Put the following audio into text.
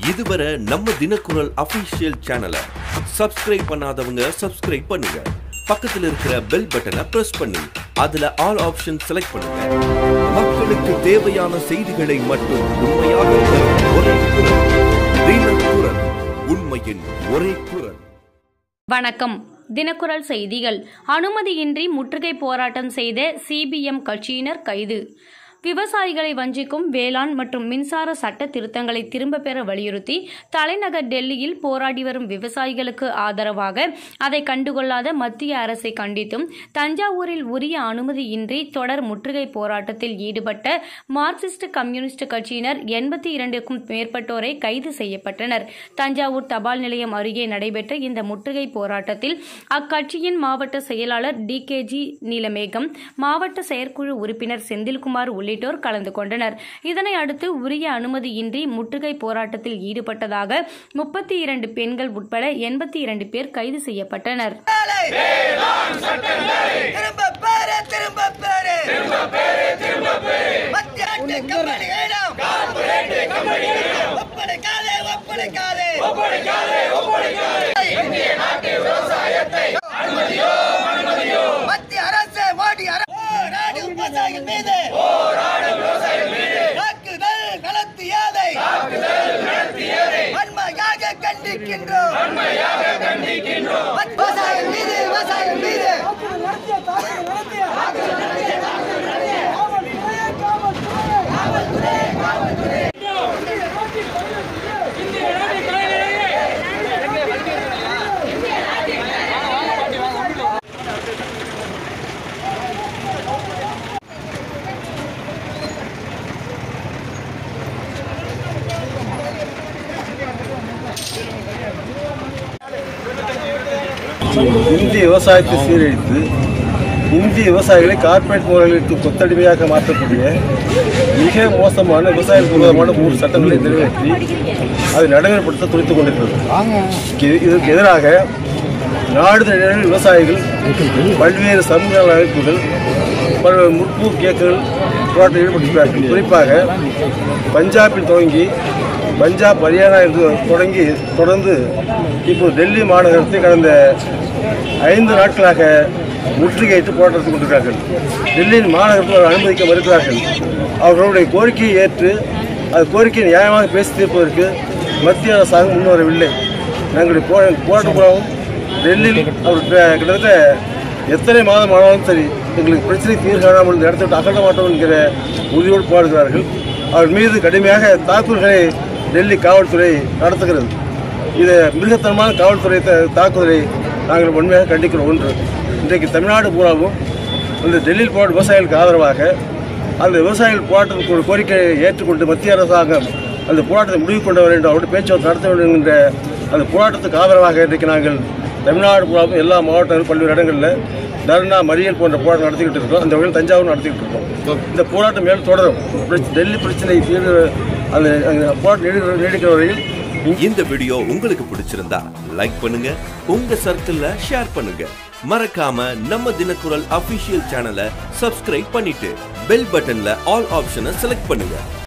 இதுவரை நம்ம தினக்குரல் அபிஷியல் சேனலை சப்ஸ்கிரைப் பண்ணாதவங்க சப்ஸ்கிரைப் பண்ணுங்க பக்கத்துல இருக்கிற பெல் பட்டனை பிரஸ் பண்ணி அதுல ஆல் ஆப்ஷன் செலக்ட் பண்ணுங்க மக்களுக்கு தேவையான செய்திகளை மட்டும் உண்மையாக தரும் ஒரே குரல் தினக்குரல் உண்மையின் ஒரே குரல் வணக்கம் தினக்குரல் செய்திகள் அனுமதியின்றி முற்றுகை போராட்டம் செய்த சிபிஎம் கட்சியினர் கைது விவசாயிகளை வஞ்சிக்கும் வேளாண் மற்றும் மின்சார சட்ட திருத்தங்களை திரும்ப பெற வலியுறுத்தி தலைநகர் டெல்லியில் போராடி வரும் விவசாயிகளுக்கு ஆதரவாக அதை கண்டுகொள்ளாத மத்திய அரசை கண்டித்தும் தஞ்சாவூரில் உரிய அனுமதியின்றி தொடர் முற்றுகை போராட்டத்தில் ஈடுபட்ட மார்க்சிஸ்ட் கம்யூனிஸ்ட் கட்சியினர் எண்பத்தி இரண்டுக்கும் மேற்பட்டோரை கைது செய்யப்பட்டனர் தஞ்சாவூர் தபால் நிலையம் அருகே நடைபெற்ற இந்த முற்றுகை போராட்டத்தில் அக்கட்சியின் மாவட்ட செயலாளர் டி கே ஜி நீலமேகம் மாவட்ட செயற்குழு உறுப்பினர் செந்தில்குமார் உள்ளிட்டோர் கலந்து கொண்டனர் இதனை அடுத்து உரிய அனுமதியின்றி முற்றுகை போராட்டத்தில் ஈடுபட்டதாக முப்பத்தி இரண்டு பெண்கள் உட்பட எண்பத்தி இரண்டு பேர் கைது செய்யப்பட்டனர் திரும்ப பேரு திரும்ப பேரு திரும்ப பேரு திரும்ப பேரு மத்திய நாட்டு கம்பெனிகளிடம் ஒப்படைக்காதே ஒப்படைக்காதே ஒப்படைக்காதே ஒப்படைக்காதே இந்திய நாட்டு விவசாயத்தை அனுமதியோ அனுமதியோ மத்திய அரசு மோடி அரசு போராடு விவசாயிகள் மீது போராடு விவசாயிகள் மீது தாக்குதல் நடத்தியதை தாக்குதல் நடத்தியதை வன்மையாக கண்டிக்கின்றோம் வன்மையாக கண்டிக்கின்றோம் விவசாயிகள் மீது விவசாயிகள் மீது இந்திய விவசாயத்தை சீரழித்து இந்திய விவசாயிகளை கார்ப்பரேட் முறைகளுக்கு கொத்தடிமையாக மாற்றக்கூடிய மிக மோசமான விவசாயிகளுக்கு விரோதமான மூன்று சட்டங்களை நிறைவேற்றி அதை நடைமுறைப்படுத்த துடித்துக் கொண்டிருக்கிறது இது- இதற்கு எதிராக நாடு தழுவிய விவசாயிகள் பல்வேறு சமூக நல அமைப்புகள் பல்வேறு முற்போக்கு இயக்கங்கள் போராட்டத்தில் ஈடுபட்டிருக்கிறார்கள் குறிப்பாக பஞ்சாபில் துவங்கி பஞ்சாப் ஹரியானா என்று தொடங்கி தொடர்ந்து இப்போ டெல்லி மாநகரத்தை கடந்த ஐந்து நாட்களாக முற்றுகையிட்டு போராட்டத்தில் கொண்டிருக்கிறார்கள் டெல்லியின் மாநகரத்தில் அவர்கள் அனுமதிக்க மறுக்கிறார்கள் அவர்களுடைய கோரிக்கையை ஏற்று அது கோரிக்கையை நியாயமாக பேசி தீர்ப்பதற்கு மத்திய அரசாங்கம் முன்வரவில்லை நாங்களுடைய போ போராட்ட மூலம் டெல்லியில் அவர் கிட்ட- கிட்டத்தட்ட எத்தனை மாதம் ஆனாலும் சரி எங்களுக்கு பிரச்சனை தீர்வு காணாமல் இந்த இடத்தை விட்டு அகற்ற மாட்டோம் என்கிற உறுதியோடு போராடுகிறார்கள் அவர் மீது கடுமையாக தாக்குதல்களை டெல்லி காவல்துறை நடத்துகிறது இது மிருகத்தனமான காவல்துறை த- தாக்குதலை நாங்கள் உண்மையாக கண்டிக்கிறோம் ஒன்று இன்றைக்கு தமிழ்நாடு பூராவும் இந்த டெல்லியில் போராட்ட விவசாயிகளுக்கு ஆதரவாக அந்த விவசாயிகள் போராட்டத்துக்கு ஒரு கோரிக்கையை ஏற்றுக்கொண்டு மத்திய அரசாங்கம் அந்த போராட்டத்தை முடிவு கொண்டு வர வேண்டும் அவருடைய பேச்சுவார்த்தை நடத்த வேண்டும் என்கின்ற அந்த போராட்டத்துக்கு ஆதரவாக இன்றைக்கு நாங்கள் தமிழ்நாடு பூராவும் எல்லா மாவட்டங்களும் பல்வேறு இடங்களில் தர்ணா மறியல் போன்ற போராட்டம் நடத்திக்கிட்டு இருக்கோம் அந்த வகையில் தஞ்சாவூர் நடத்திக்கிட்டு இருக்கோம் இந்த போராட்டம் மேலும் தொடரும் பிரச்ச- டெல்லி பிரச்சனை தீர்வு அந்த அந்த போராட்டம் நீடிக்கிற நீடிக்கிற வரையில் இந்த வீடியோ உங்களுக்கு பிடிச்சிருந்தா லைக் பண்ணுங்க உங்க சர்க்கிள்ல ஷேர் பண்ணுங்க மறக்காம நம்ம தினக்குரல் அபிஷியல் சேனலை சப்ஸ்கிரைப் பண்ணிட்டு பெல் பட்டன்ல ஆல் ஆப்ஷனை செலக்ட் பண்ணுங்க